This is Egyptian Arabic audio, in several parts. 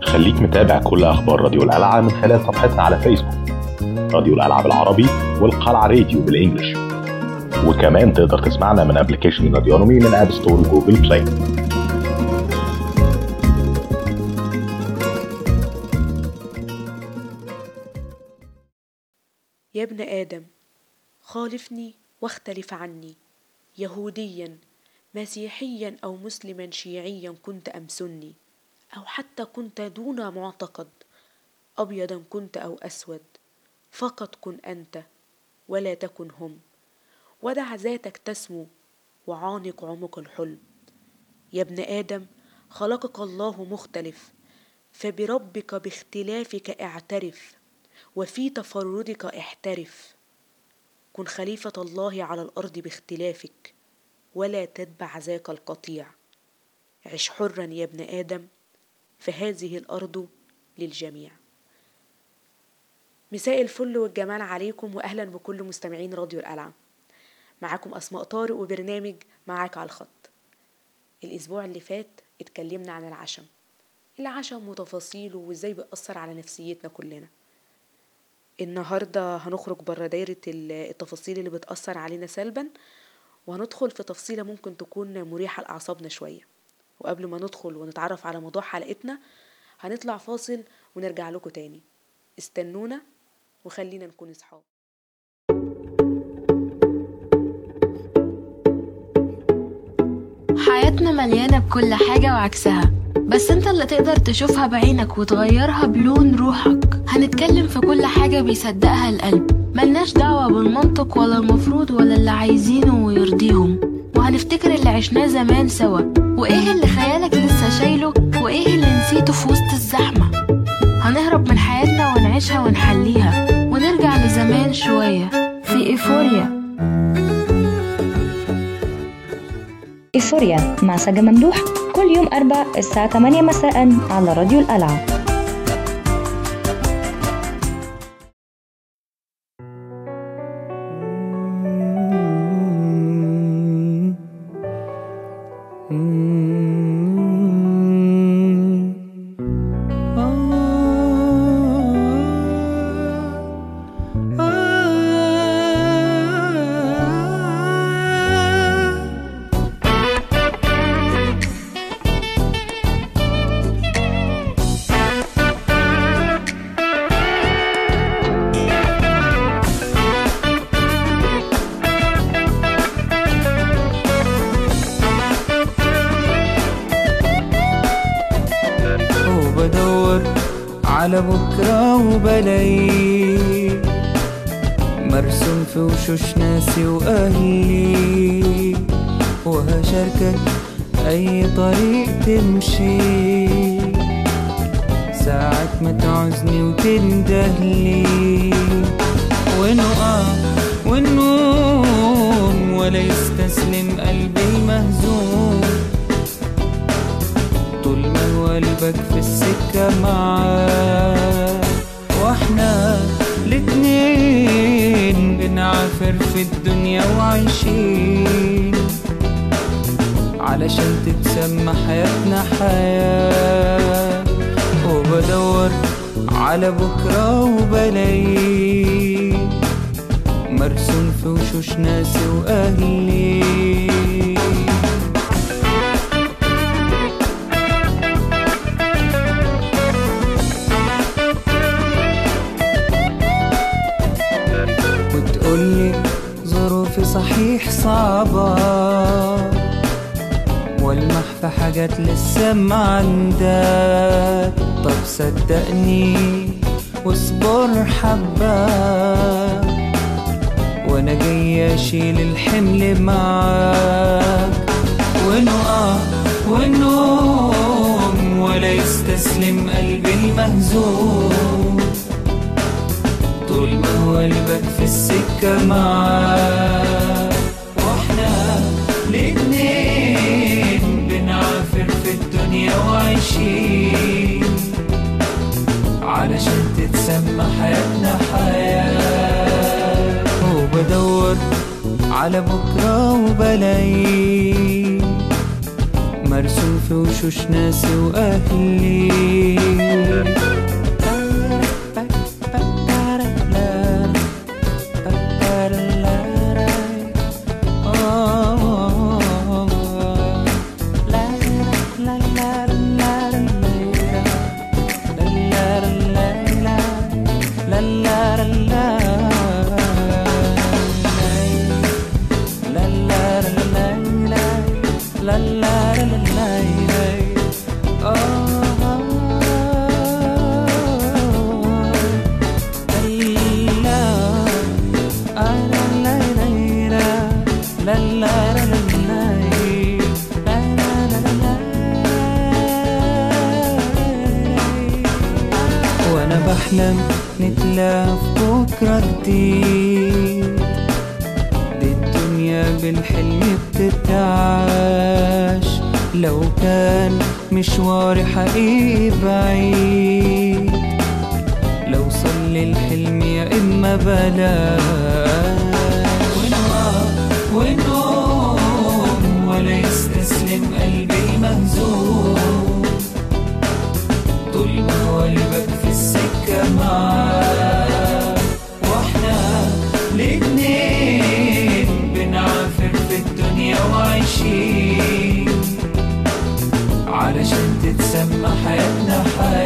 خليك متابع كل أخبار راديو القلعة من خلال صفحتنا على فيسبوك راديو القلعة بالعربي والقلعة راديو بالإنجلش وكمان تقدر تسمعنا من ابلكيشن راديونومي من اب ستور وجوجل بلاي يا ابن آدم خالفني واختلف عني يهوديا مسيحيا أو مسلما شيعيا كنت أم سني أو حتى كنت دون معتقد أبيضا كنت أو أسود فقط كن أنت ولا تكن هم ودع ذاتك تسمو وعانق عمق الحلم يا ابن آدم خلقك الله مختلف فبربك باختلافك اعترف وفي تفردك احترف كن خليفة الله على الأرض باختلافك ولا تتبع ذاك القطيع عش حرا يا ابن آدم فهذه الأرض للجميع مساء الفل والجمال عليكم وأهلا بكل مستمعين راديو القلعة معاكم أسماء طارق وبرنامج معاك على الخط الأسبوع اللي فات اتكلمنا عن العشم العشم وتفاصيله وازاي بيأثر على نفسيتنا كلنا النهاردة هنخرج بره دايرة التفاصيل اللي بتأثر علينا سلبا وهندخل في تفصيلة ممكن تكون مريحة لأعصابنا شوية وقبل ما ندخل ونتعرف على موضوع حلقتنا هنطلع فاصل ونرجع لكم تاني استنونا وخلينا نكون اصحاب حياتنا مليانة بكل حاجة وعكسها بس انت اللي تقدر تشوفها بعينك وتغيرها بلون روحك هنتكلم في كل حاجة بيصدقها القلب ملناش دعوة بالمنطق ولا المفروض ولا اللي عايزينه ويرضيهم وهنفتكر اللي عشناه زمان سوا وايه اللي خيالك لسه شايله وايه اللي نسيته في وسط الزحمة هنهرب من حياتنا ونعيشها ونحليها ونرجع لزمان شوية في ايفوريا إيفوريا مع سجا ممدوح كل يوم أربع الساعة 8 مساء على راديو القلعة وبدور على بكرة وبلاقي مرسوم في وشوش ناسي وأهلي وهشاركك أي طريق تمشي ساعات ما تعوزني وتندهلي ونقع ونقوم ولا يستسلم قلبي المهزوم طول ما قلبك في السكة معاه واحنا الاتنين بنعافر في الدنيا وعايشين علشان تتسمى حياتنا حياة وبدور على بكرة وبلاقي مرسوم في وشوش ناسي وأهلي وتقولي ظروفي صحيح صعبة والمح في حاجات لسه ما عندك طب صدقني واصبر حبة وانا جاي اشيل الحمل معاك ونقع ونقوم ولا يستسلم قلبي المهزوم طول ما هو قلبك في السكة معاك واحنا الاتنين بنعافر في الدنيا وعايشين علشان تتسمى حياتنا حياة وبدور على بكرة وبلاقي مرسوم في وشوش ناسي وأهلي وانا بحلم نتلاقى في بكرة جديد دي الدنيا بالحلم بتتعاش لو كان مشواري حقيقي بعيد لو صلي الحلم يا اما بلاش ونقف ونقوم ولا يستسلم قلبي المهزوم طول ما هو قلبك في السكة معاه واحنا الاتنين بنعافر في الدنيا وعايشين علشان تتسمى حياتنا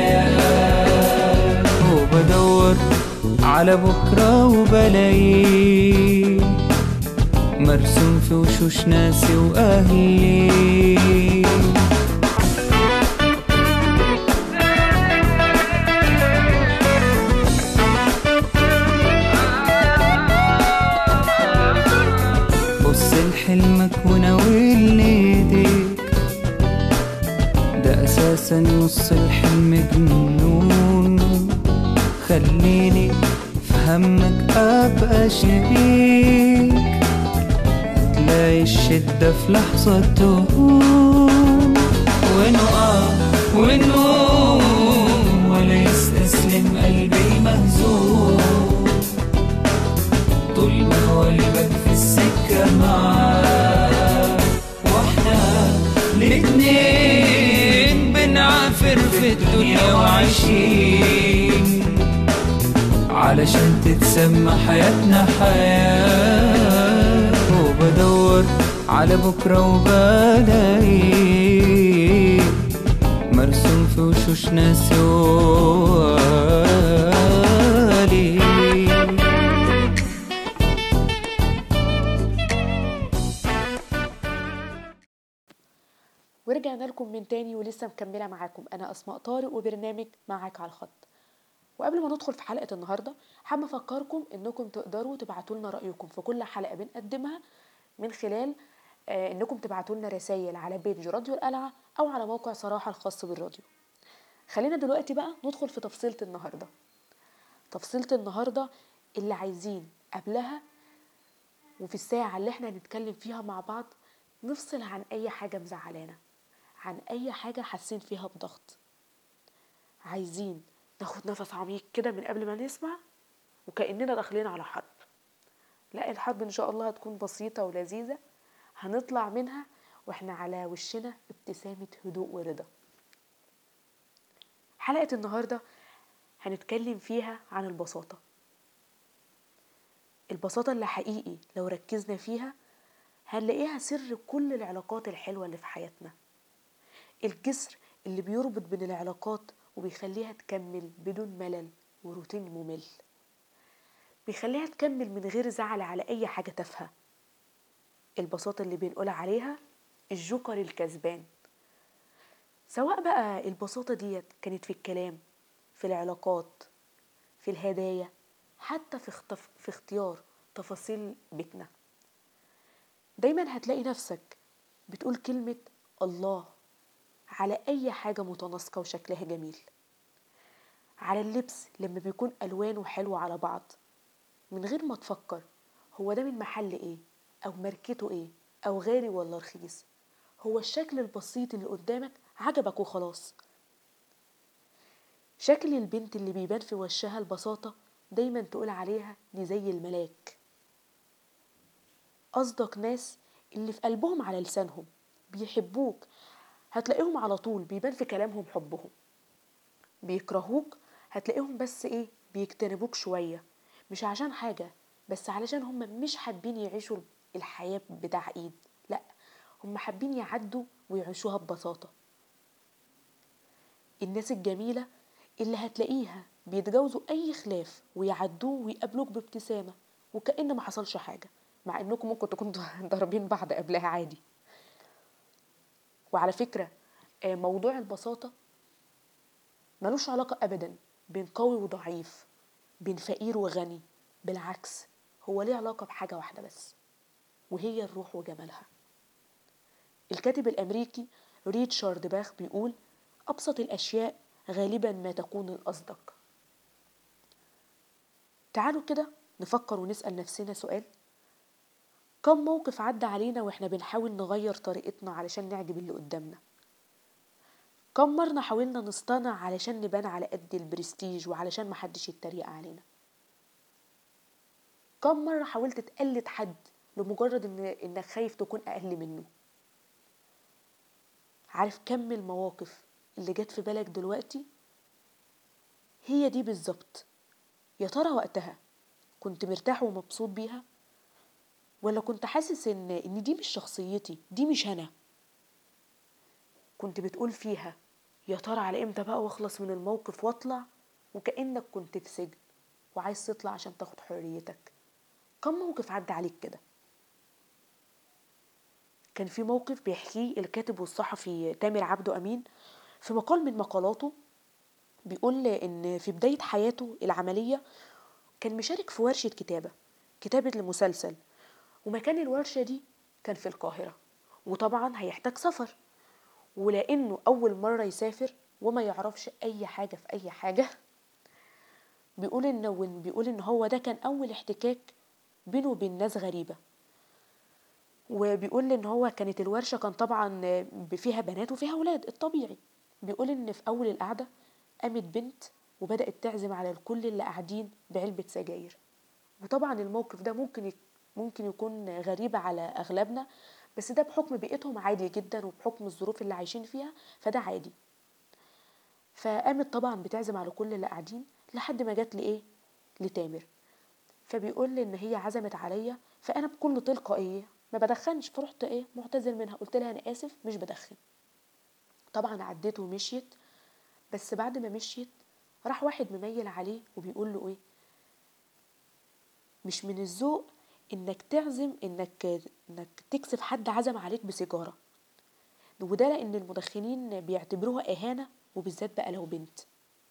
حياة وبدور على بكرة وبلاقيه مرسوم في وشوش ناسي وأهلي بص لحلمك وناول ايديك ده اساسا نص الحلم جنون خليني في همك ابقى شريك تلاقي الشدة في لحظة تهون ونقف ونقوم ولا يستسلم قلبي مهزوم طول ما هو قلبك في السكة معاه واحنا الاتنين بنعافر في الدنيا وعايشين علشان تتسمى حياتنا حياة وبدور على بكرة وبلاقي مرسوم في وشوش ناسي وقالي ورجعنا لكم من تاني ولسه مكملة معاكم أنا أسماء طارق وبرنامج معاك على الخط وقبل ما ندخل في حلقة النهاردة حابة أفكركم إنكم تقدروا تبعتوا لنا رأيكم في كل حلقة بنقدمها من خلال آه إنكم تبعتوا لنا رسائل على بيج راديو القلعة أو على موقع صراحة الخاص بالراديو خلينا دلوقتي بقى ندخل في تفصيلة النهاردة تفصيلة النهاردة اللي عايزين قبلها وفي الساعة اللي احنا هنتكلم فيها مع بعض نفصل عن أي حاجة مزعلانا عن أي حاجة حاسين فيها بضغط عايزين ناخد نفس عميق كده من قبل ما نسمع وكأننا داخلين على حرب لا الحرب إن شاء الله هتكون بسيطة ولذيذة هنطلع منها واحنا على وشنا ابتسامة هدوء ورضا حلقة النهاردة هنتكلم فيها عن البساطة البساطة اللي حقيقي لو ركزنا فيها هنلاقيها سر كل العلاقات الحلوة اللي في حياتنا الجسر اللي بيربط بين العلاقات وبيخليها تكمل بدون ملل وروتين ممل بيخليها تكمل من غير زعل على أي حاجة تافهة البساطة اللي بنقول عليها الجوكر الكسبان سواء بقى البساطة ديت كانت في الكلام في العلاقات في الهدايا حتى في, اختف... في اختيار تفاصيل بيتنا دايما هتلاقي نفسك بتقول كلمة الله على أي حاجة متناسقة وشكلها جميل على اللبس لما بيكون ألوانه حلوة على بعض من غير ما تفكر هو ده من محل ايه أو ماركته ايه أو غالي ولا رخيص هو الشكل البسيط اللي قدامك عجبك وخلاص شكل البنت اللي بيبان في وشها البساطة دايما تقول عليها دي زي الملاك قصدك ناس اللي في قلبهم على لسانهم بيحبوك هتلاقيهم على طول بيبان في كلامهم حبهم بيكرهوك هتلاقيهم بس ايه بيجتنبوك شوية مش عشان حاجة بس علشان هم مش حابين يعيشوا الحياة بتعقيد لا هم حابين يعدوا ويعيشوها ببساطة الناس الجميلة اللي هتلاقيها بيتجاوزوا أي خلاف ويعدوه ويقابلوك بابتسامة وكأن ما حصلش حاجة مع إنكم ممكن تكونوا ضاربين بعض قبلها عادي وعلى فكرة آه، موضوع البساطة ملوش علاقة أبدا بين قوي وضعيف بين فقير وغني بالعكس هو ليه علاقة بحاجة واحدة بس وهي الروح وجمالها الكاتب الأمريكي ريتشارد باخ بيقول أبسط الأشياء غالبا ما تكون الأصدق تعالوا كده نفكر ونسأل نفسنا سؤال كم موقف عدى علينا واحنا بنحاول نغير طريقتنا علشان نعجب اللي قدامنا كم مرة حاولنا نصطنع علشان نبان على قد البرستيج وعلشان محدش يتريق علينا كم مرة حاولت تقلد حد لمجرد إن إنك خايف تكون أقل منه عارف كم المواقف اللي جت في بالك دلوقتي هي دي بالظبط يا ترى وقتها كنت مرتاح ومبسوط بيها ولا كنت حاسس ان ان دي مش شخصيتي دي مش انا كنت بتقول فيها يا ترى على امتى بقى واخلص من الموقف واطلع وكانك كنت في سجن وعايز تطلع عشان تاخد حريتك كم موقف عدى عليك كده كان في موقف بيحكيه الكاتب والصحفي تامر عبده امين في مقال من مقالاته بيقول ان في بدايه حياته العمليه كان مشارك في ورشه كتابه كتابه لمسلسل ومكان الورشه دي كان في القاهره وطبعا هيحتاج سفر ولانه اول مره يسافر وما يعرفش اي حاجه في اي حاجه بيقول ان بيقول ان هو ده كان اول احتكاك بينه وبين ناس غريبه وبيقول ان هو كانت الورشه كان طبعا فيها بنات وفيها اولاد الطبيعي بيقول ان في اول القعده قامت بنت وبدات تعزم على الكل اللي قاعدين بعلبه سجاير وطبعا الموقف ده ممكن يك- ممكن يكون غريب على اغلبنا بس ده بحكم بيئتهم عادي جدا وبحكم الظروف اللي عايشين فيها فده عادي فقامت طبعا بتعزم على كل اللي قاعدين لحد ما جت لايه لتامر فبيقول لي ان هي عزمت عليا فانا بكل تلقائيه ما بدخنش فرحت ايه معتذر منها قلت لها انا اسف مش بدخن طبعا عديت ومشيت بس بعد ما مشيت راح واحد مميل عليه وبيقول له ايه مش من الذوق انك تعزم انك انك تكسف حد عزم عليك بسيجاره وده لان المدخنين بيعتبروها اهانه وبالذات بقى لو بنت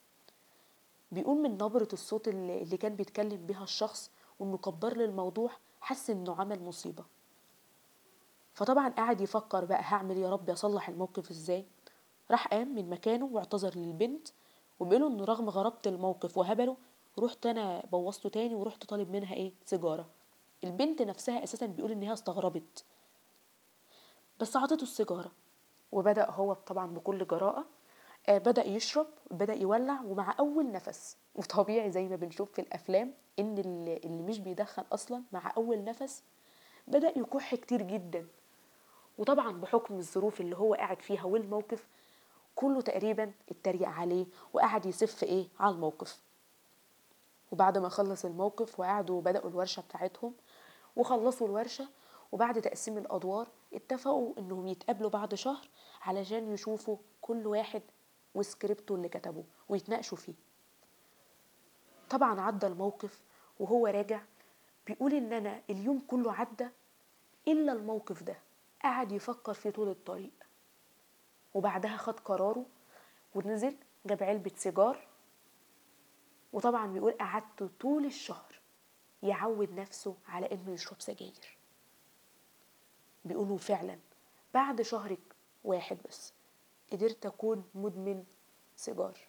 بيقول من نبرة الصوت اللي اللي كان بيتكلم بيها الشخص وانه كبر للموضوع حس انه عمل مصيبة فطبعا قعد يفكر بقى هعمل يا رب اصلح الموقف ازاي راح قام من مكانه واعتذر للبنت وبيقوله انه رغم غرابة الموقف وهبله رحت انا بوظته تاني ورحت طالب منها ايه سيجارة البنت نفسها اساسا بيقول ان هي استغربت بس عطته السيجارة وبدأ هو طبعا بكل جراءة آه، بدأ يشرب بدأ يولع ومع أول نفس وطبيعي زي ما بنشوف في الأفلام إن اللي اللي مش بيدخن أصلا مع أول نفس بدأ يكح كتير جدا وطبعا بحكم الظروف اللي هو قاعد فيها والموقف كله تقريبا اتريق عليه وقعد يسف ايه على الموقف وبعد ما خلص الموقف وقعدوا بدأوا الورشة بتاعتهم وخلصوا الورشة وبعد تقسيم الأدوار اتفقوا إنهم يتقابلوا بعد شهر علشان يشوفوا كل واحد وسكريبته اللي كتبه ويتناقشوا فيه طبعا عدى الموقف وهو راجع بيقول إن أنا اليوم كله عدى إلا الموقف ده قعد يفكر فيه طول الطريق وبعدها خد قراره ونزل جاب علبة سيجار وطبعا بيقول قعدت طول الشهر يعود نفسه على انه يشرب سجاير بيقولوا فعلا بعد شهر واحد بس قدرت اكون مدمن سيجار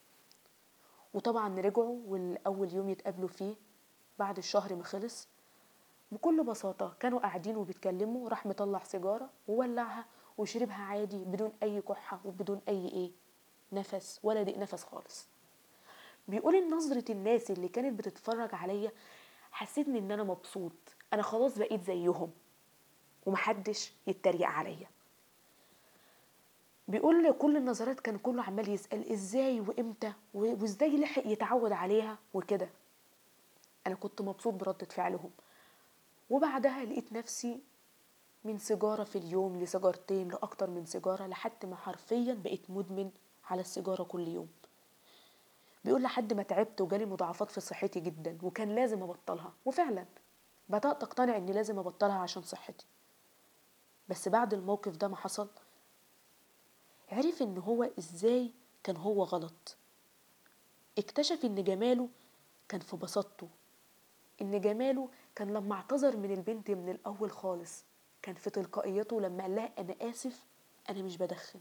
وطبعا رجعوا والاول يوم يتقابلوا فيه بعد الشهر ما خلص بكل بساطة كانوا قاعدين وبيتكلموا راح مطلع سيجارة وولعها وشربها عادي بدون أي كحة وبدون أي إيه نفس ولا ضيق نفس خالص بيقول ان نظرة الناس اللي كانت بتتفرج عليا حسيتني ان انا مبسوط انا خلاص بقيت زيهم ومحدش يتريق عليا بيقول كل النظرات كان كله عمال يسأل ازاي وامتى و- وازاي لحق يتعود عليها وكده انا كنت مبسوط بردة فعلهم وبعدها لقيت نفسي من سيجارة في اليوم لسيجارتين لأكتر من سيجارة لحد ما حرفيا بقيت مدمن على السيجارة كل يوم بيقول لحد ما تعبت وجالي مضاعفات في صحتي جدا وكان لازم أبطلها وفعلا بدأت أقتنع إني لازم أبطلها عشان صحتي بس بعد الموقف ده ما حصل عرف إن هو إزاي كان هو غلط اكتشف إن جماله كان في بساطته إن جماله كان لما اعتذر من البنت من الأول خالص كان في تلقائيته لما قال لها أنا آسف أنا مش بدخن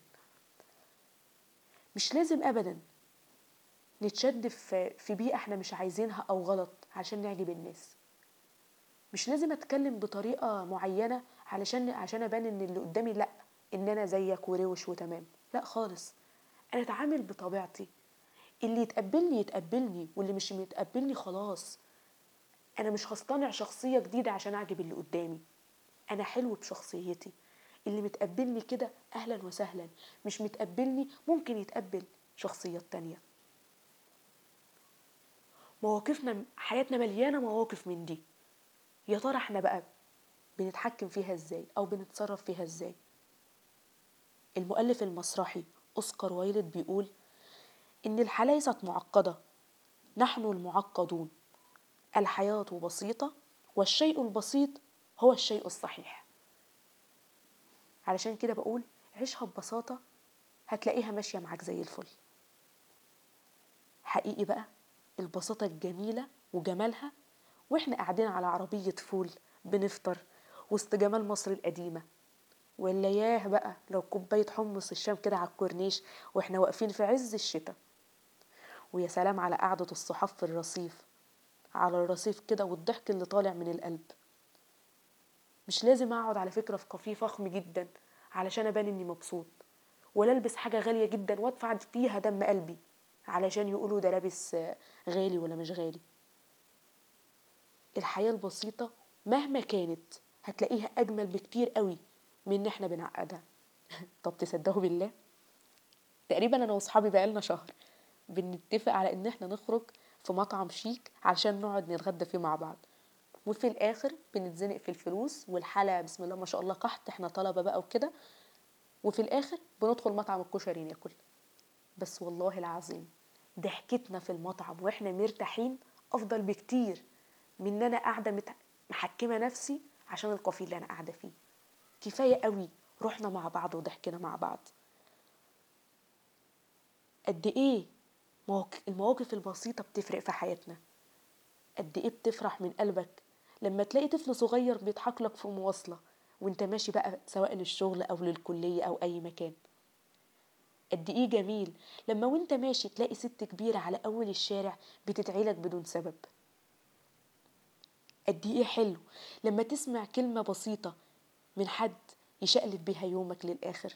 مش لازم أبدا نتشد في في بيئة احنا مش عايزينها أو غلط عشان نعجب الناس مش لازم أتكلم بطريقة معينة علشان عشان أبان إن اللي قدامي لأ إن أنا زيك وروش وتمام لأ خالص أنا أتعامل بطبيعتي اللي يتقبلني يتقبلني واللي مش متقبلني خلاص انا مش هصطنع شخصيه جديده عشان اعجب اللي قدامي انا حلو بشخصيتي اللي متقبلني كده اهلا وسهلا مش متقبلني ممكن يتقبل شخصيات تانية مواقفنا حياتنا مليانه مواقف من دي يا ترى احنا بقى بنتحكم فيها ازاي او بنتصرف فيها ازاي المؤلف المسرحي اوسكار وايلد بيقول ان الحياه ليست معقده نحن المعقدون الحياة بسيطة والشيء البسيط هو الشيء الصحيح علشان كده بقول عيشها ببساطة هتلاقيها ماشية معاك زي الفل حقيقي بقى البساطة الجميلة وجمالها واحنا قاعدين على عربية فول بنفطر وسط جمال مصر القديمة ولا ياه بقى لو كوباية حمص الشام كده على الكورنيش واحنا واقفين في عز الشتاء ويا سلام على قعدة الصحاب في الرصيف على الرصيف كده والضحك اللي طالع من القلب مش لازم اقعد على فكرة في كافيه فخم جدا علشان ابان اني مبسوط ولا البس حاجة غالية جدا وادفع فيها دم قلبي علشان يقولوا ده لابس آه، غالي ولا مش غالي الحياة البسيطة مهما كانت هتلاقيها أجمل بكتير قوي من إن إحنا بنعقدها طب تصدقوا بالله تقريبا أنا وأصحابي بقالنا شهر بنتفق على إن إحنا نخرج في مطعم شيك علشان نقعد نتغدى فيه مع بعض وفي الآخر بنتزنق في الفلوس والحالة بسم الله ما شاء الله قحط إحنا طلبة بقى وكده وفي الآخر بندخل مطعم الكشري ناكل بس والله العظيم ضحكتنا في المطعم واحنا مرتاحين افضل بكتير من ان انا قاعده مت- محكمه نفسي عشان الكافيه اللي انا قاعده فيه كفايه قوي رحنا مع بعض وضحكنا مع بعض قد ايه مواقف المواقف البسيطه بتفرق في حياتنا قد ايه بتفرح من قلبك لما تلاقي طفل صغير بيضحك لك في مواصله وانت ماشي بقى سواء للشغل او للكليه او اي مكان قد ايه جميل لما وانت ماشي تلاقي ست كبيرة على أول الشارع بتدعيلك بدون سبب قد ايه حلو لما تسمع كلمة بسيطة من حد يشقلب بيها يومك للآخر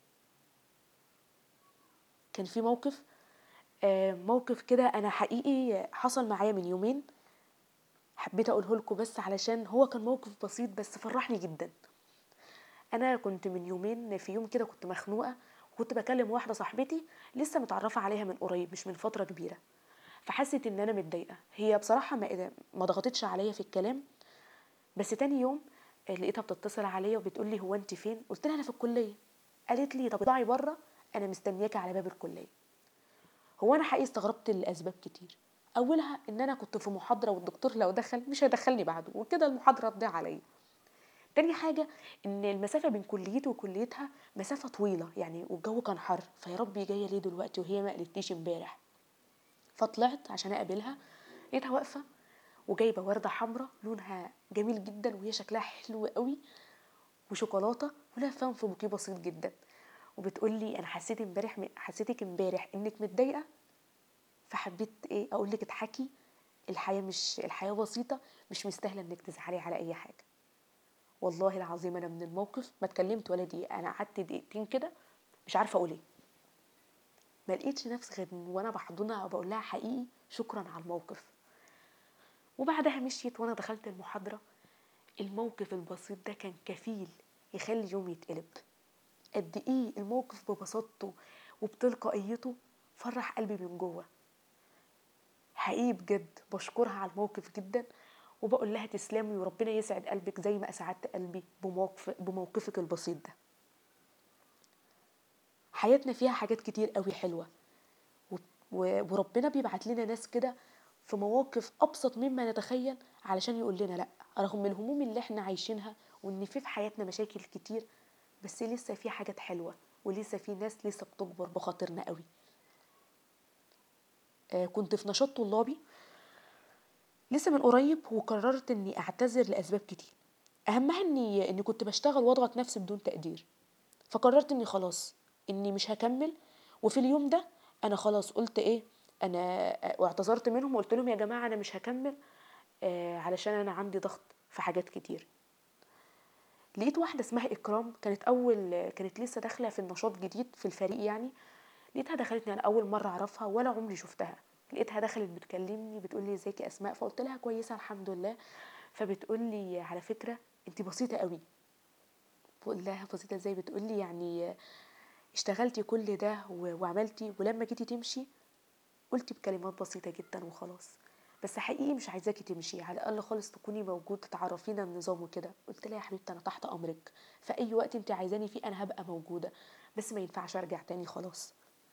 كان في موقف آه، موقف كده أنا حقيقي حصل معايا من يومين حبيت أقوله لكم بس علشان هو كان موقف بسيط بس فرحني جدا انا كنت من يومين في يوم كده كنت مخنوقه وكنت بكلم واحده صاحبتي لسه متعرفه عليها من قريب مش من فتره كبيره فحست ان انا متضايقه هي بصراحه ما ما ضغطتش عليا في الكلام بس تاني يوم لقيتها بتتصل عليا وبتقول لي هو انت فين قلت لها انا في الكليه قالت لي طب اطلعي بره انا مستنياكي على باب الكليه هو انا حقيقي استغربت لاسباب كتير اولها ان انا كنت في محاضره والدكتور لو دخل مش هيدخلني بعده وكده المحاضره تضيع عليا تاني حاجة إن المسافة بين كليتي وكليتها مسافة طويلة يعني والجو كان حر فيا ربي جاية ليه دلوقتي وهي ما قالتليش امبارح فطلعت عشان أقابلها لقيتها واقفة وجايبة وردة حمراء لونها جميل جدا وهي شكلها حلو قوي وشوكولاتة ولفاهم في بوكيه بسيط جدا وبتقول لي أنا حسيت امبارح حسيتك امبارح إنك متضايقة فحبيت إيه أقول لك اضحكي الحياة مش الحياة بسيطة مش مستاهلة إنك تزعلي على أي حاجة والله العظيم انا من الموقف ما اتكلمت ولا دقيقه انا قعدت دقيقتين كده مش عارفه اقول ايه ما لقيتش نفسي غير وانا بحضنها وبقول لها حقيقي شكرا على الموقف وبعدها مشيت وانا دخلت المحاضره الموقف البسيط ده كان كفيل يخلي يومي يتقلب قد ايه الموقف ببساطته وبتلقائيته فرح قلبي من جوه حقيقي بجد بشكرها على الموقف جدا وبقول لها تسلمي وربنا يسعد قلبك زي ما اسعدت قلبي بموقف بموقفك البسيط ده حياتنا فيها حاجات كتير قوي حلوه و- و- وربنا بيبعت لنا ناس كده في مواقف ابسط مما نتخيل علشان يقول لنا لا رغم الهموم اللي احنا عايشينها وان في في حياتنا مشاكل كتير بس لسه في حاجات حلوه ولسه في ناس لسه بتكبر بخاطرنا قوي آه كنت في نشاط طلابي لسه من قريب وقررت اني اعتذر لاسباب كتير اهمها اني اني كنت بشتغل واضغط نفسي بدون تقدير فقررت اني خلاص اني مش هكمل وفي اليوم ده انا خلاص قلت ايه انا واعتذرت منهم وقلت لهم يا جماعه انا مش هكمل آه علشان انا عندي ضغط في حاجات كتير لقيت واحده اسمها اكرام كانت اول كانت لسه داخله في النشاط جديد في الفريق يعني لقيتها دخلتني انا اول مره اعرفها ولا عمري شفتها لقيتها دخلت بتكلمني بتقول لي ازيك يا اسماء فقلت لها كويسه الحمد لله فبتقول لي على فكره انت بسيطه قوي بقول لها بسيطه ازاي بتقول لي يعني اشتغلتي كل ده و- وعملتي ولما جيتي تمشي قلتي بكلمات بسيطه جدا وخلاص بس حقيقي مش عايزاكي تمشي على الاقل خالص تكوني موجود تعرفينا النظام وكده قلت لها يا حبيبتي انا تحت امرك في اي وقت انت عايزاني فيه انا هبقى موجوده بس ما ينفعش ارجع تاني خلاص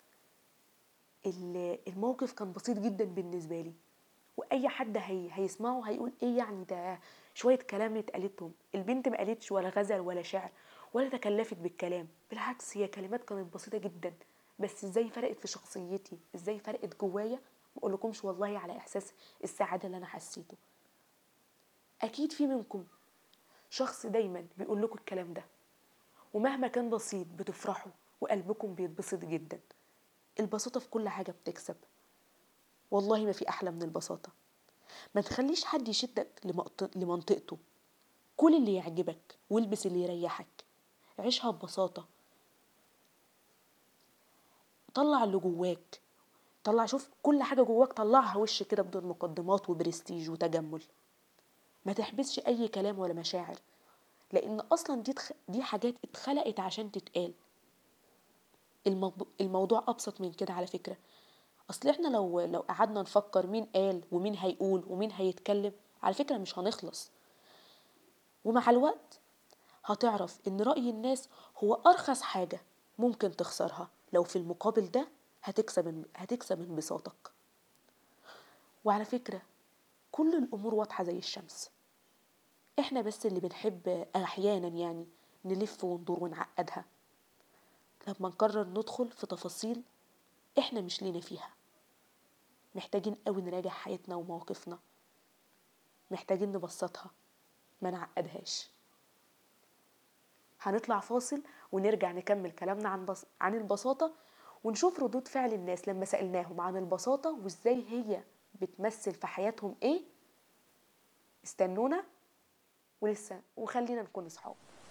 ال- الموقف كان بسيط جدا بالنسبه لي واي حد هي هيسمعه هيقول ايه يعني ده شويه كلام اتقالتهم البنت ما قالتش ولا غزل ولا شعر ولا تكلفت بالكلام بالعكس هي كلمات كانت بسيطه جدا بس ازاي فرقت في شخصيتي ازاي فرقت جوايا ما اقولكمش والله على احساس السعاده اللي انا حسيته اكيد في منكم شخص دايما بيقول لكم الكلام ده ومهما كان بسيط بتفرحوا وقلبكم بيتبسط جدا البساطة في كل حاجة بتكسب والله ما في أحلى من البساطة ما تخليش حد يشدك لمقط- لمنطقته كل اللي يعجبك والبس اللي يريحك عيشها ببساطة طلع اللي جواك طلع شوف كل حاجة جواك طلعها وش كده بدون مقدمات وبرستيج وتجمل ما تحبسش أي كلام ولا مشاعر لأن أصلا دي تخ... دي حاجات اتخلقت عشان تتقال الموضوع, الموضوع ابسط من كده على فكره اصل احنا لو لو قعدنا نفكر مين قال ومين هيقول ومين هيتكلم على فكره مش هنخلص ومع الوقت هتعرف ان راي الناس هو ارخص حاجه ممكن تخسرها لو في المقابل ده هتكسب هتكسب انبساطك وعلى فكره كل الامور واضحه زي الشمس احنا بس اللي بنحب احيانا يعني نلف وندور ونعقدها لما نقرر ندخل في تفاصيل احنا مش لينا فيها محتاجين قوي نراجع حياتنا ومواقفنا محتاجين نبسطها ما نعقدهاش هنطلع فاصل ونرجع نكمل كلامنا عن بس... عن البساطة ونشوف ردود فعل الناس لما سألناهم عن البساطة وازاي هي بتمثل في حياتهم ايه استنونا ولسه وخلينا نكون اصحاب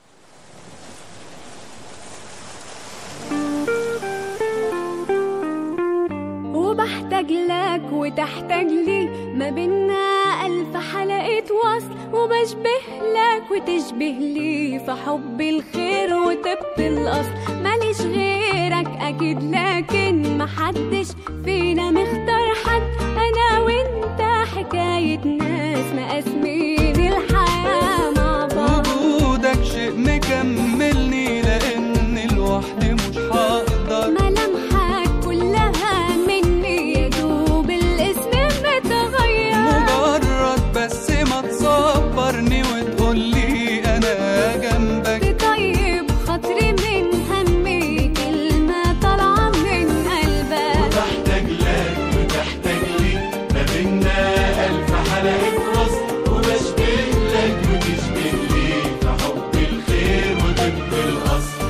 وبحتاج لك وتحتاج لي ما بينا ألف حلقة وصل وبشبه لك وتشبه لي في حب الخير وطب الأصل ماليش غيرك أكيد لكن محدش فينا مختار حد أنا وأنت حكاية ناس مقاسمين الحياة مع بعض وجودك شيء مكملني لان لوحدي مش هقدر ملامحك كلها مني يا دوب الاسم متغير مجرد بس ما تصبرني وتقولي انا جنبك طيب خاطري من همي كلمة طالعة من قلبك بحتاج لك وتحتاج لي ما بينا ألف حلقة وصل وبشبه لك وتشبه لي في حب الخير وطب الأصل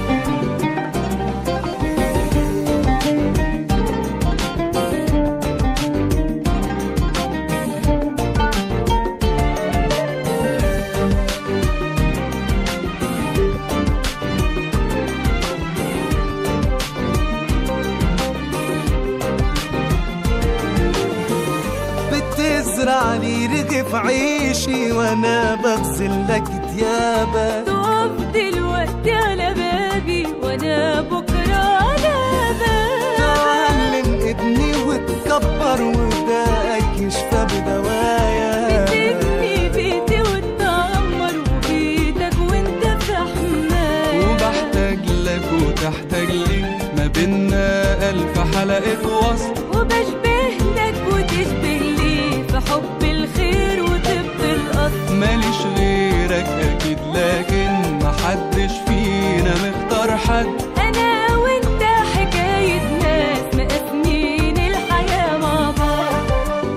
بتزرع لي رغف عيشي وانا بغسل لك ثيابك تقف دلوقتي على بابي وانا وانا بكرة على بابك تعلم ابني وتكبر وبداك يشفى بدوايا تبني بيتي وتعمر وبيتك وانت في حماية وبحتاج لك وتحتاج لي ما بينا ألف حلقة وصل وبشبه لك وتشبه لي في حب الخير وطب الأصل ماليش غيرك أكيد لكن محدش فينا مختار حد أنا وأنت حكاية ناس مقسمين الحياة مع بعض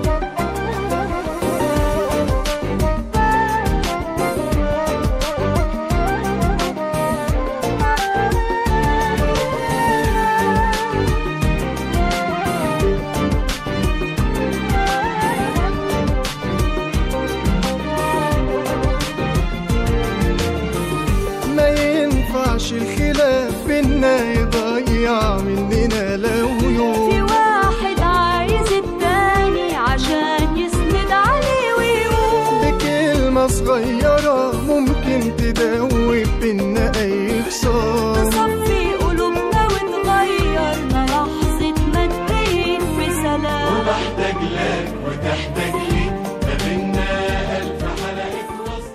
ما ينفعش الخلاف بينا يضيع مننا لو في يوم واحد عايز التاني عشان يسند عليه ويقوم بكلمة صغيرة ممكن تدوب بينا أي خصام تصفي قلوبنا وتغيرنا لحظة ما تبين بسلام وبحتاج لك وتحتاج لي ما بينا ألف حلقة وصل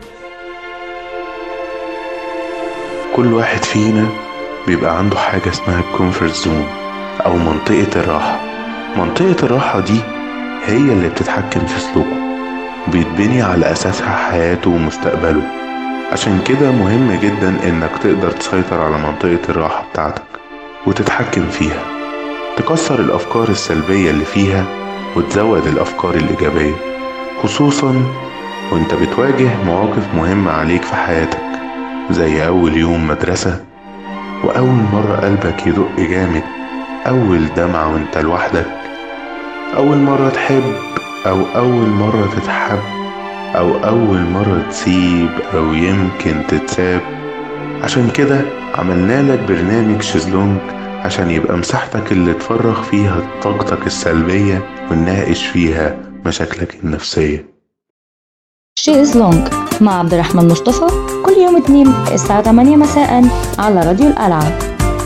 كل واحد فينا بيبقى عنده حاجة اسمها الكومفورت زون أو منطقة الراحة منطقة الراحة دي هي اللي بتتحكم في سلوكه بيتبني على أساسها حياته ومستقبله عشان كده مهم جدا إنك تقدر تسيطر على منطقة الراحة بتاعتك وتتحكم فيها تكسر الأفكار السلبية اللي فيها وتزود الأفكار الإيجابية خصوصا وانت بتواجه مواقف مهمة عليك في حياتك زي أول يوم مدرسة وأول مرة قلبك يدق جامد أول دمعة وانت لوحدك أول مرة تحب أو أول مرة تتحب أو أول مرة تسيب أو يمكن تتساب عشان كده عملنا لك برنامج شيزلونج عشان يبقى مساحتك اللي تفرغ فيها طاقتك السلبية ونناقش فيها مشاكلك النفسية شيز لونج مع عبد الرحمن مصطفى كل يوم اثنين الساعة 8 مساء على راديو القلعة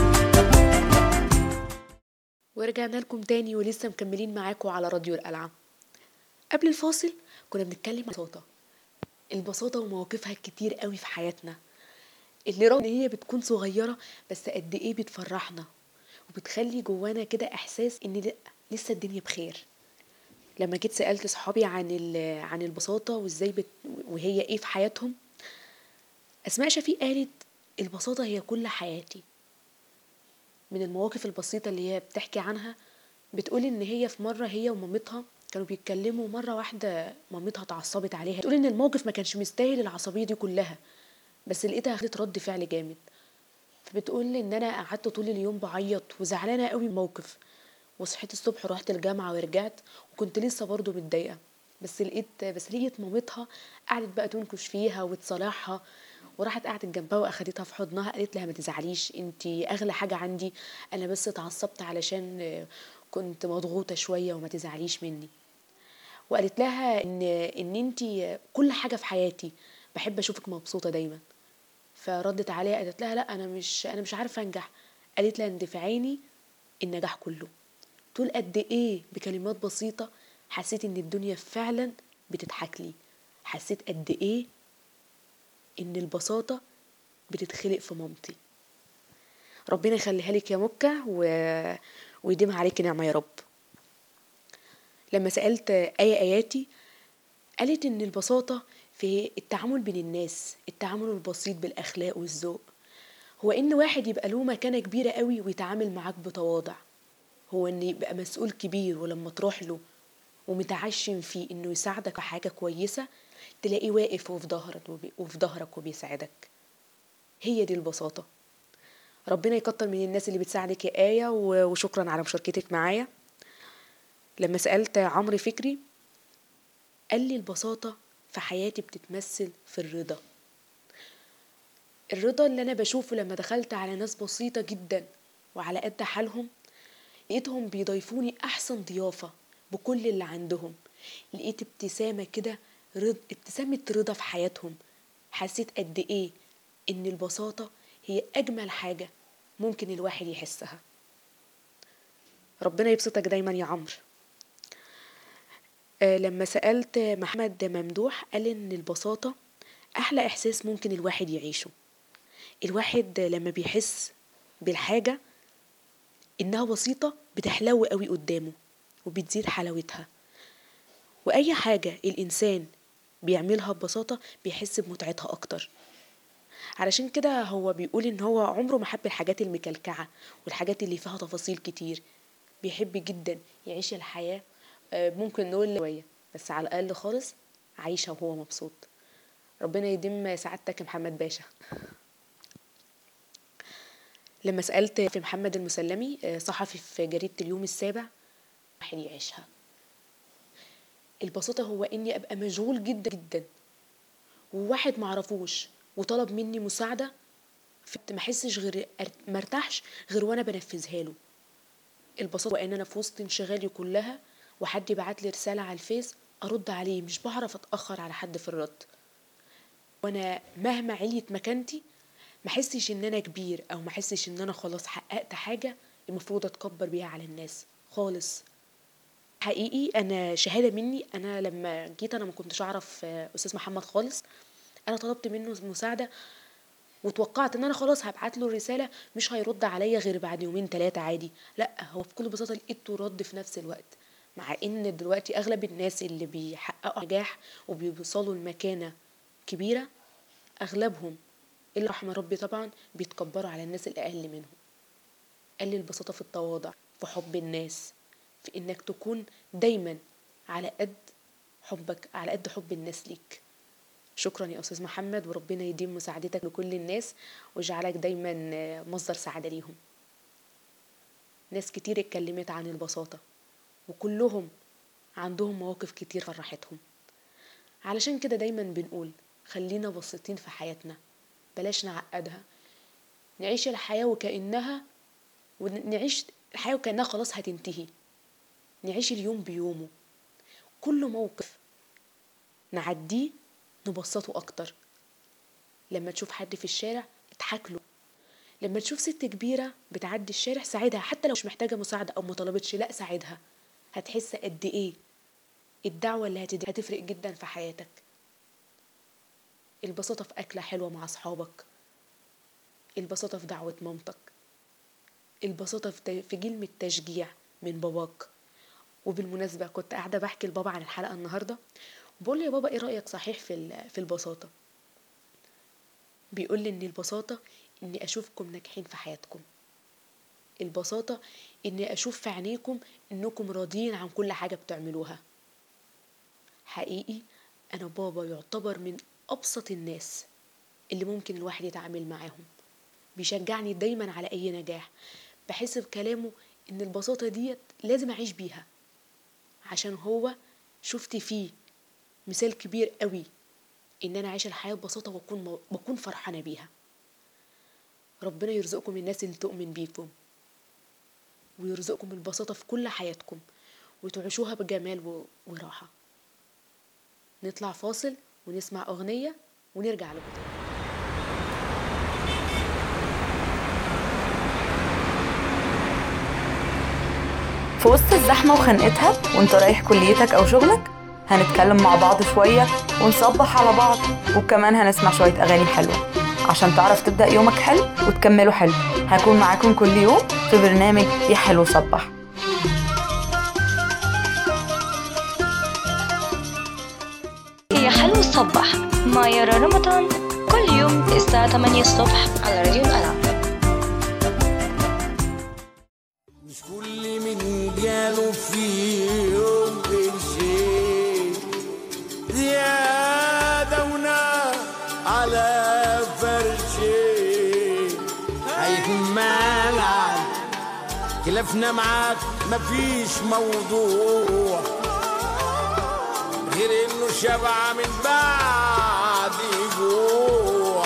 ورجعنا لكم تاني ولسه مكملين معاكم على راديو القلعة قبل الفاصل كنا بنتكلم عن البساطة البساطة ومواقفها كتير قوي في حياتنا اللي رغم ان هي بتكون صغيرة بس قد ايه بتفرحنا وبتخلي جوانا كده احساس ان لأ لسه الدنيا بخير لما جيت سألت صحابي عن ال- عن البساطة وازاي بت وهي ايه في حياتهم اسماء شفيق قالت البساطة هي كل حياتي من المواقف البسيطة اللي هي بتحكي عنها بتقول ان هي في مرة هي ومامتها كانوا بيتكلموا مرة واحدة مامتها اتعصبت عليها تقول ان الموقف ما كانش مستاهل العصبية دي كلها بس لقيتها خدت رد فعل جامد فبتقول لي ان انا قعدت طول اليوم بعيط وزعلانة قوي من الموقف وصحيت الصبح ورحت الجامعة ورجعت وكنت لسه برضه متضايقة بس لقيت بس لقيت مامتها قعدت بقى تنكش فيها وتصالحها وراحت قعدت جنبها واخدتها في حضنها قالت لها ما تزعليش انتي اغلى حاجة عندي انا بس اتعصبت علشان آه، كنت مضغوطة شوية وما تزعليش مني وقالت لها ان ان انتي كل حاجة في حياتي بحب اشوفك مبسوطة دايما فردت عليها قالت لها لا انا مش انا مش عارفة انجح قالت لها انت في عيني النجاح كله تقول قد ايه بكلمات بسيطة حسيت ان الدنيا فعلا بتضحك لي حسيت قد ايه ان البساطة بتتخلق في مامتي ربنا يخليها لك يا مكة و... ويديمها عليك نعمة يا رب لما سألت آية آياتي قالت إن البساطة في التعامل بين الناس التعامل البسيط بالأخلاق والذوق هو إن واحد يبقى له مكانة كبيرة قوي ويتعامل معاك بتواضع هو إن يبقى مسؤول كبير ولما تروح له ومتعشم فيه إنه يساعدك في حاجة كويسة تلاقيه واقف وفي ظهرك وبي- وفي ظهرك وبيساعدك هي دي البساطة ربنا يكتر من الناس اللي بتساعدك يا آية و- وشكرا على مشاركتك معايا لما سألت عمرو فكري قال لي البساطة في حياتي بتتمثل في الرضا الرضا اللي أنا بشوفه لما دخلت على ناس بسيطة جدا وعلى قد حالهم لقيتهم بيضيفوني أحسن ضيافة بكل اللي عندهم لقيت ابتسامة كده رض... ابتسامة رضا في حياتهم حسيت قد إيه إن البساطة هي أجمل حاجة ممكن الواحد يحسها ربنا يبسطك دايما يا عمرو آه، لما سألت محمد ممدوح قال إن البساطة أحلى إحساس ممكن الواحد يعيشه الواحد لما بيحس بالحاجة إنها بسيطة بتحلو قوي قدامه وبتزيد حلاوتها وأي حاجة الإنسان بيعملها ببساطة بيحس بمتعتها أكتر علشان كده هو بيقول إن هو عمره ما حب الحاجات المكلكعة والحاجات اللي فيها تفاصيل كتير بيحب جدا يعيش الحياة آه، ممكن نقول شوية بس على الأقل خالص عايشة وهو مبسوط ربنا يديم سعادتك يا محمد باشا لما سألت في محمد المسلمي آه، صحفي في جريدة اليوم السابع واحد يعيشها البساطة هو إني أبقى مشغول جدا جدا وواحد معرفوش وطلب مني مساعدة فت- ما احسش غير أر- مرتاحش غير وانا بنفذها له البساطة وان انا في وسط انشغالي كلها وحد يبعت لي رسالة على الفيس ارد عليه مش بعرف اتأخر على حد في الرد وانا مهما عليت مكانتي ما احسش ان انا كبير او ما احسش ان انا خلاص حققت حاجة المفروض اتكبر بيها على الناس خالص حقيقي انا شهاده مني انا لما جيت انا ما كنتش اعرف آه، استاذ محمد خالص انا طلبت منه مساعده وتوقعت ان انا خلاص هبعت له الرساله مش هيرد عليا غير بعد يومين ثلاثه عادي لا هو بكل بساطه لقيته رد في نفس الوقت مع ان دلوقتي اغلب الناس اللي بيحققوا نجاح وبيوصلوا لمكانه كبيره اغلبهم الا رحم ربي طبعا بيتكبروا على الناس الاقل منهم قال لي البساطه في التواضع في حب الناس في انك تكون دايما على قد حبك على قد حب الناس ليك شكرا يا استاذ محمد وربنا يديم مساعدتك لكل الناس ويجعلك دايما مصدر سعاده ليهم ناس كتير اتكلمت عن البساطه وكلهم عندهم مواقف كتير فرحتهم علشان كده دايما بنقول خلينا بسيطين في حياتنا بلاش نعقدها نعيش الحياه وكانها ونعيش الحياه وكانها خلاص هتنتهي نعيش اليوم بيومه كل موقف نعديه نبسطه أكتر لما تشوف حد في الشارع اضحك له لما تشوف ست كبيرة بتعدي الشارع ساعدها حتى لو مش محتاجة مساعدة أو مطلبتش لأ ساعدها هتحس قد إيه الدعوة اللي هتدي هتفرق جدا في حياتك البساطة في أكلة حلوة مع أصحابك البساطة في دعوة مامتك البساطة في ت- في كلمة تشجيع من باباك وبالمناسبة كنت قاعدة بحكي لبابا عن الحلقة النهاردة بقول له يا بابا ايه رأيك صحيح في ال- في البساطة بيقول لي ان البساطة اني اشوفكم ناجحين في حياتكم البساطة اني اشوف في عينيكم انكم راضيين عن كل حاجة بتعملوها حقيقي انا بابا يعتبر من ابسط الناس اللي ممكن الواحد يتعامل معاهم بيشجعني دايما على اي نجاح بحس بكلامه ان البساطة ديت لازم اعيش بيها عشان هو شفت فيه مثال كبير قوي ان انا عايشه الحياه ببساطه واكون مو... بكون فرحانه بيها ربنا يرزقكم الناس اللي تؤمن بيكم ويرزقكم البساطه في كل حياتكم وتعيشوها بجمال و... وراحه نطلع فاصل ونسمع اغنيه ونرجع لكم تاني في وسط الزحمة وخنقتها وانت رايح كليتك أو شغلك هنتكلم مع بعض شوية ونصبح على بعض وكمان هنسمع شوية أغاني حلوة عشان تعرف تبدأ يومك حلو وتكمله حلو هكون معاكم كل يوم في برنامج يا حلو صبح يا حلو صبح مع يارا رمضان كل يوم الساعة 8 الصبح على راديو الألعاب مش كل من جاله في يوم قرشين زيادة ونار على فرشين هيكمل عن خلافنا معاك مفيش موضوع غير انه شبع من بعد جوع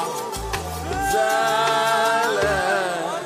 زعلان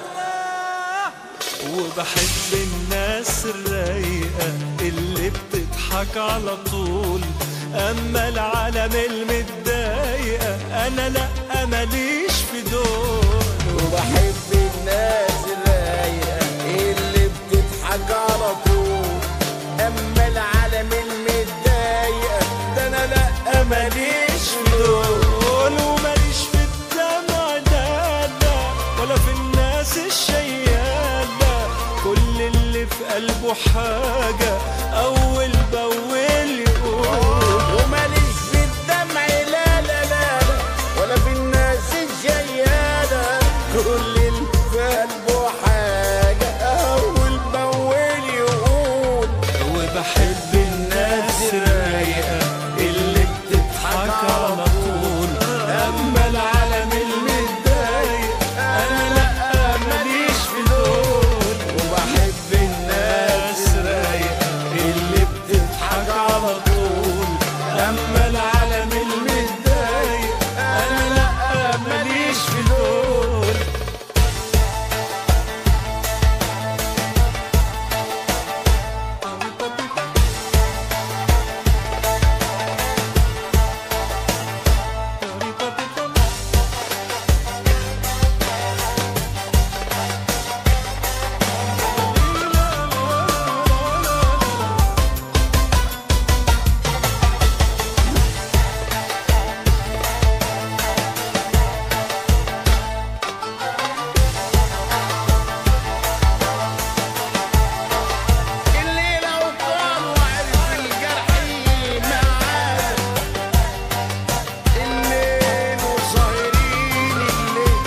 وبحب الناس الرايقة اللي بتضحك على طول أما العالم المتضايقة أنا لأ ماليش في دول وبحب الناس الرايقة اللي بتضحك على طول أما العالم المتضايقة ده أنا لأ ماليش في دول وماليش في الدمع لا لا ولا في الناس الشيالة كل اللي في قلبه حاجة أول بأول يقول وماليش في الدمع لا لا لا لا ولا في الناس الجيالة كل اللي في قلبه حاجة أول بأول يقول وبحب الناس الرايقة اللي بتضحك على طول أما العالم المتضايق أنا لأ ماليش في دول وبحب الناس رايقة اللي بتضحك على طول أما العالم المتضايق أنا لأ ماليش في دول اللي لو كان وعرف الجرح معاه الليل وسهرين الليل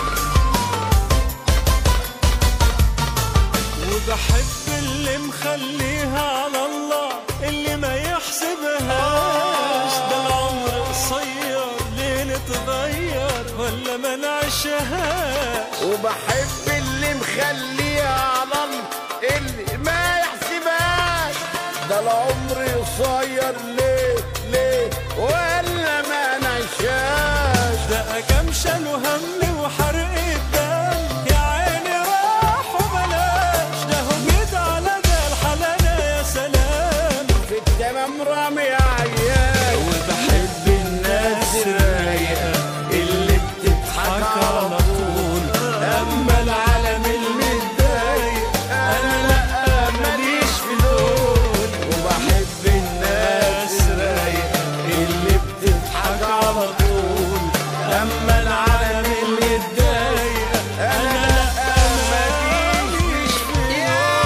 وبحب اللي مخليها على الله اللي ما يحسبهاش ده العمر قصير ليه نتغير ولا ما نعيشهاش وبحب اللي مخليها على الله اللي ما يحسبهاش ده العمر قصير ليه ليه ولا ما نعيشهاش ده كام شالوا هم وحرق الدم يا عيني راح وبلاش ده هو جيت على ده الحلالة يا سلام في التمام رامي عيال وبحب الناس الرايقة اللي بتضحك على طول أما العالم المتضايق أنا لأ ماليش في دول وبحب الناس ناس رايقة اللي بتضحك على طول أما العالم المتضايق أنا لأ ماليش في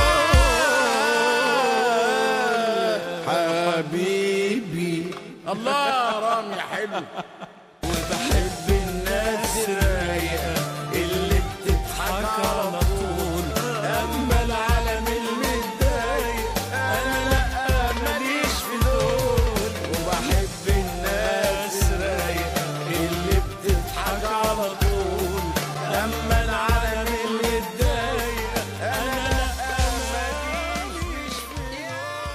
حبيبي الله يا رامي حلو وبحب الناس الرايقة اللي بتضحك على طول أما العالم المتضايق أنا لأ ماليش في دول وبحب الناس ناس رايقة اللي بتضحك على طول أما العالم المتضايق أنا لأ ماليش في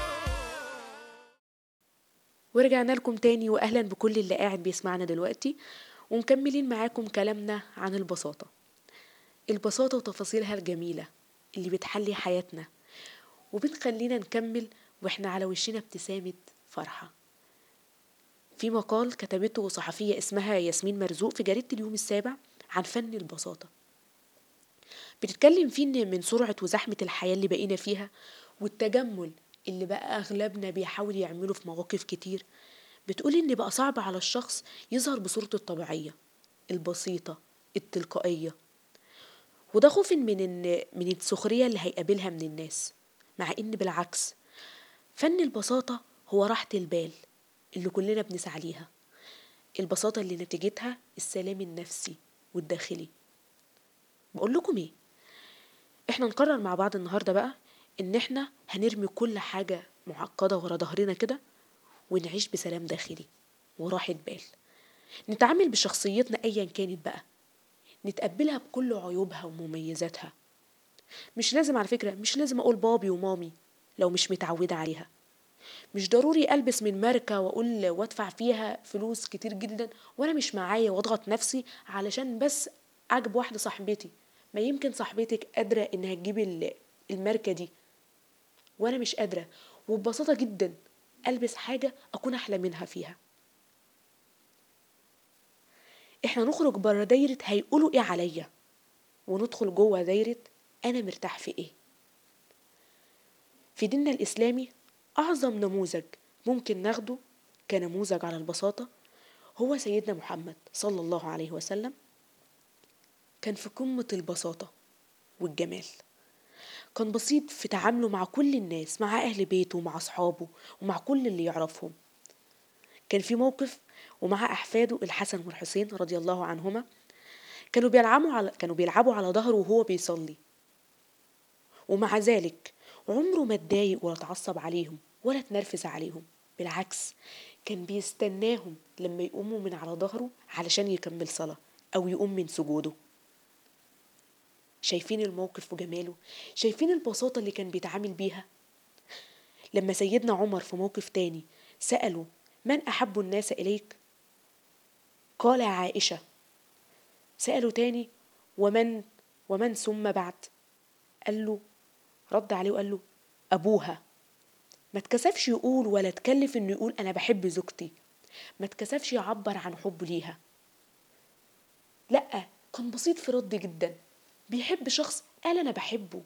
ورجعنا لكم تاني واهلا بكل اللي قاعد بيسمعنا دلوقتي ومكملين معاكم كلامنا عن البساطة البساطة وتفاصيلها الجميلة اللي بتحلي حياتنا وبتخلينا نكمل واحنا على وشنا ابتسامة فرحة في مقال كتبته صحفية اسمها ياسمين مرزوق في جريدة اليوم السابع عن فن البساطة بتتكلم فيه إن من سرعة وزحمة الحياة اللي بقينا فيها والتجمل اللي بقى أغلبنا بيحاول يعمله في مواقف كتير بتقول إن بقى صعب على الشخص يظهر بصورته الطبيعية البسيطة التلقائية وده خوف من إن من السخرية اللي هيقابلها من الناس مع إن بالعكس فن البساطة هو راحة البال اللي كلنا بنسعى ليها البساطة اللي نتيجتها السلام النفسي والداخلي بقول لكم ايه احنا نقرر مع بعض النهاردة بقى ان احنا هنرمي كل حاجة معقدة ورا ظهرنا كده ونعيش بسلام داخلي وراحة بال نتعامل بشخصيتنا ايا كانت بقى نتقبلها بكل عيوبها ومميزاتها مش لازم على فكرة مش لازم اقول بابي ومامي لو مش متعودة عليها مش ضروري البس من ماركة واقول وادفع فيها فلوس كتير جدا وانا مش معايا واضغط نفسي علشان بس اعجب واحدة صاحبتي ما يمكن صاحبتك قادرة انها تجيب ال- الماركة دي وانا مش قادرة وببساطة جدا البس حاجة اكون احلى منها فيها احنا نخرج بره دايرة هيقولوا ايه عليا وندخل جوه دايرة أنا مرتاح في إيه في ديننا الإسلامي أعظم نموذج ممكن ناخده كنموذج على البساطة هو سيدنا محمد صلى الله عليه وسلم كان في قمة البساطة والجمال كان بسيط في تعامله مع كل الناس مع أهل بيته ومع أصحابه ومع كل اللي يعرفهم كان في موقف ومع أحفاده الحسن والحسين رضي الله عنهما كانوا بيلعبوا على كانوا بيلعبوا على ظهره وهو بيصلي ومع ذلك عمره ما اتضايق ولا اتعصب عليهم ولا اتنرفز عليهم بالعكس كان بيستناهم لما يقوموا من على ظهره علشان يكمل صلاة أو يقوم من سجوده شايفين الموقف وجماله شايفين البساطة اللي كان بيتعامل بيها لما سيدنا عمر في موقف تاني سأله من أحب الناس إليك قال عائشة سأله تاني ومن ومن ثم بعد قال له رد عليه وقال له أبوها ما اتكسفش يقول ولا اتكلف انه يقول انا بحب زوجتي ما اتكسفش يعبر عن حبه ليها لا كان بسيط في رد جدا بيحب شخص قال انا بحبه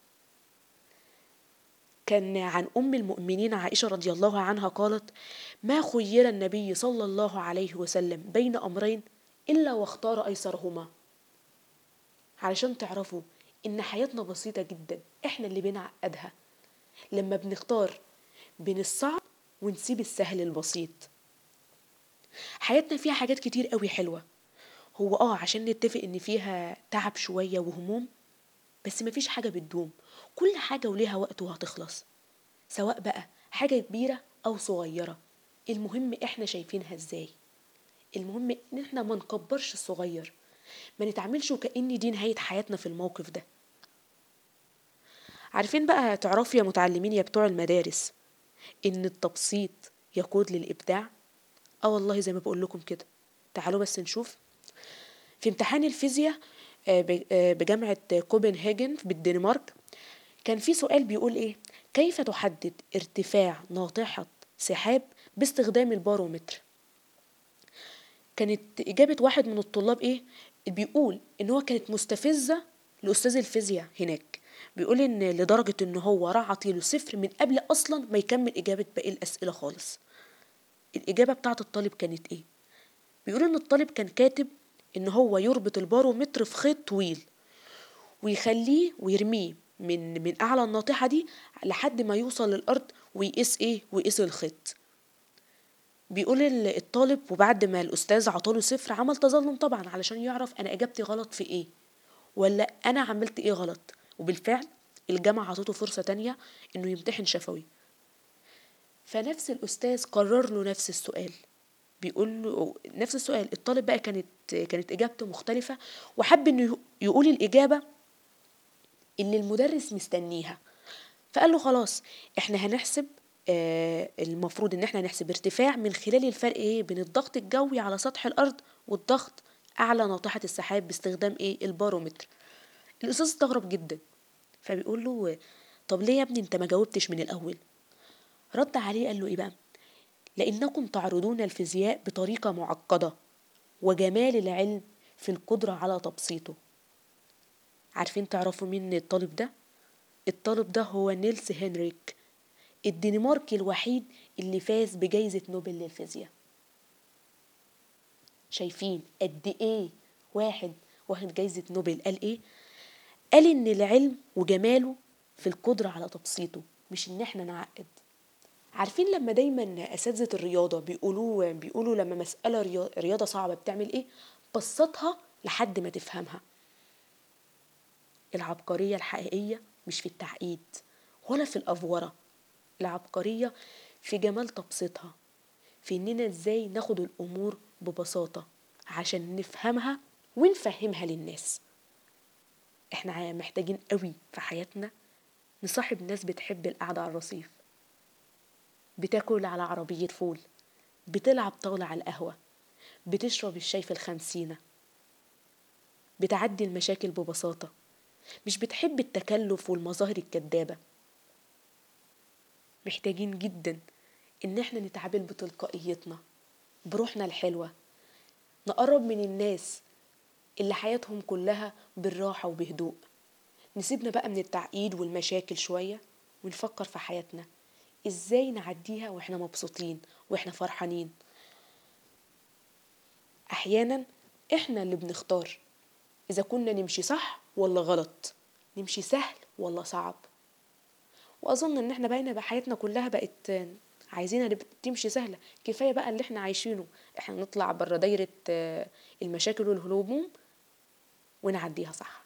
كان عن ام المؤمنين عائشه رضي الله عنها قالت ما خير النبي صلى الله عليه وسلم بين امرين الا واختار ايسرهما علشان تعرفوا ان حياتنا بسيطه جدا احنا اللي بنعقدها لما بنختار بين الصعب ونسيب السهل البسيط حياتنا فيها حاجات كتير قوي حلوة هو اه عشان نتفق ان فيها تعب شوية وهموم بس مفيش حاجة بتدوم كل حاجة وليها وقت وهتخلص سواء بقى حاجة كبيرة أو صغيرة المهم احنا شايفينها ازاي المهم ان احنا ما نكبرش الصغير ما نتعاملش وكأن دي نهاية حياتنا في الموقف ده عارفين بقى تعرفوا يا متعلمين يا بتوع المدارس ان التبسيط يقود للابداع اه والله زي ما بقول لكم كده تعالوا بس نشوف في امتحان الفيزياء آه، ب- آه، بجامعة كوبنهاجن بالدنمارك كان في سؤال بيقول ايه كيف تحدد ارتفاع ناطحة سحاب باستخدام البارومتر كانت إجابة واحد من الطلاب إيه؟ بيقول إن هو كانت مستفزة لأستاذ الفيزياء هناك بيقول إن لدرجة إن هو راح عطيله صفر من قبل أصلا ما يكمل إجابة باقي الأسئلة خالص الإجابة بتاعت الطالب كانت إيه؟ بيقول إن الطالب كان كاتب إن هو يربط البارومتر في خيط طويل ويخليه ويرميه من من أعلى الناطحة دي لحد ما يوصل للأرض ويقيس إيه؟ ويقيس الخيط بيقول ال- الطالب وبعد ما الأستاذ عطاله صفر عمل تظلم طبعا علشان يعرف أنا إجابتي غلط في إيه ولا أنا عملت إيه غلط وبالفعل الجامعة عطته فرصة تانية إنه يمتحن شفوي فنفس الأستاذ قرر له نفس السؤال بيقول له نفس السؤال الطالب بقى كانت كانت إجابته مختلفة وحب إنه يقول الإجابة اللي المدرس مستنيها فقال له خلاص احنا هنحسب آه المفروض ان احنا نحسب ارتفاع من خلال الفرق ايه بين الضغط الجوي على سطح الارض والضغط اعلى ناطحة السحاب باستخدام ايه البارومتر الاستاذ استغرب جدا فبيقول له طب ليه يا ابني انت ما جاوبتش من الاول رد عليه قال له ايه بقى لانكم تعرضون الفيزياء بطريقة معقدة وجمال العلم في القدرة على تبسيطه عارفين تعرفوا مين الطالب ده الطالب ده هو نيلس هنريك الدنماركي الوحيد اللي فاز بجائزة نوبل للفيزياء شايفين قد ايه واحد واخد جايزة نوبل قال ايه قال ان العلم وجماله في القدرة على تبسيطه مش ان احنا نعقد عارفين لما دايما اساتذة الرياضة بيقولوا بيقولوا لما مسألة ريا- رياضة صعبة بتعمل ايه بسطها لحد ما تفهمها العبقرية الحقيقية مش في التعقيد ولا في الأفورة العبقرية في جمال تبسيطها في إننا إزاي ناخد الأمور ببساطة عشان نفهمها ونفهمها للناس إحنا محتاجين قوي في حياتنا نصاحب ناس بتحب القعدة على الرصيف بتاكل على عربية فول بتلعب طاولة على القهوة بتشرب الشاي في الخمسينة بتعدي المشاكل ببساطة مش بتحب التكلف والمظاهر الكدابة محتاجين جدا ان احنا نتعامل بتلقائيتنا بروحنا الحلوة نقرب من الناس اللي حياتهم كلها بالراحة وبهدوء نسيبنا بقى من التعقيد والمشاكل شوية ونفكر في حياتنا ازاي نعديها واحنا مبسوطين واحنا فرحانين احيانا احنا اللي بنختار اذا كنا نمشي صح ولا غلط نمشي سهل ولا صعب واظن ان احنا بقينا بحياتنا كلها بقت عايزينها نب- تمشي سهله كفايه بقى اللي احنا عايشينه احنا نطلع بره دايره آه، المشاكل والهموم ونعديها صح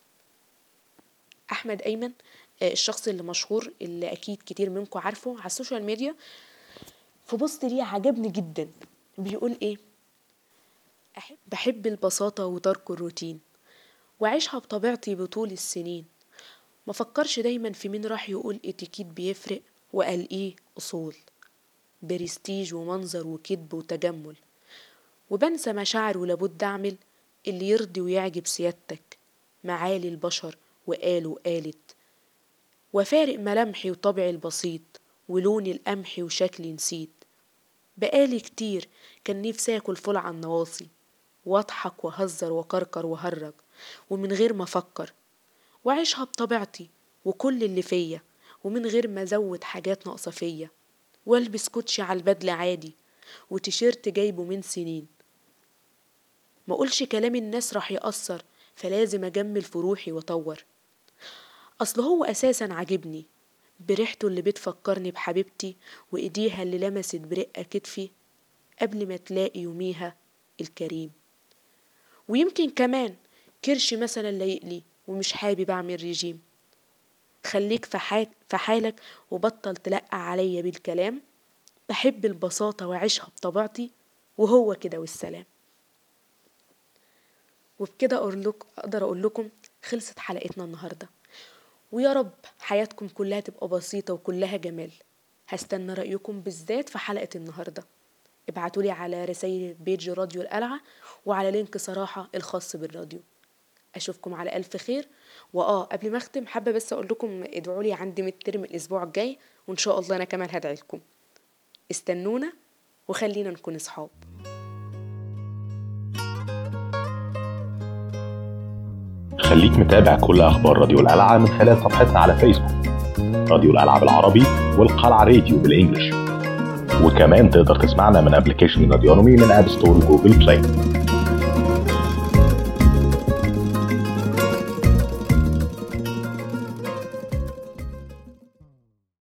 احمد ايمن آه، الشخص اللي مشهور اللي اكيد كتير منكم عارفه على السوشيال ميديا في بوست ليه عجبني جدا بيقول ايه أحب بحب البساطة وترك الروتين وعيشها بطبيعتي بطول السنين ما فكرش دايما في مين راح يقول اتيكيت بيفرق وقال ايه اصول برستيج ومنظر وكذب وتجمل وبنسى مشاعر ولابد اعمل اللي يرضي ويعجب سيادتك معالي البشر وقالوا قالت وفارق ملامحي وطبعي البسيط ولوني القمحي وشكلي نسيت بقالي كتير كان نفسي اكل فول على النواصي واضحك وهزر وكركر وهرج ومن غير ما افكر واعيشها بطبيعتي وكل اللي فيا ومن غير ما ازود حاجات ناقصه فيا والبس كوتشي على البدل عادي وتيشيرت جايبه من سنين ما اقولش كلام الناس راح يأثر فلازم اجمل في روحي واطور اصل هو اساسا عاجبني بريحته اللي بتفكرني بحبيبتي وايديها اللي لمست برقة كتفي قبل ما تلاقي يوميها الكريم ويمكن كمان كرش مثلا لايقلي ومش حابب اعمل ريجيم خليك في, حال في حالك وبطل تلقى عليا بالكلام بحب البساطة وعيشها بطبيعتي وهو كده والسلام وبكده أقول لك أقدر أقول لكم خلصت حلقتنا النهاردة ويا رب حياتكم كلها تبقى بسيطة وكلها جمال هستنى رأيكم بالذات في حلقة النهاردة ابعتولي على رسائل بيج راديو القلعة وعلى لينك صراحة الخاص بالراديو اشوفكم على الف خير واه قبل ما اختم حابه بس اقول لكم ادعوا لي عندي ميد ترم الاسبوع الجاي وان شاء الله انا كمان هدعي لكم استنونا وخلينا نكون اصحاب خليك متابع كل اخبار راديو القلعه من خلال صفحتنا على فيسبوك راديو القلعه بالعربي والقلعه راديو بالانجلش وكمان تقدر تسمعنا من ابلكيشن راديونومي من اب ستور وجوجل بلاي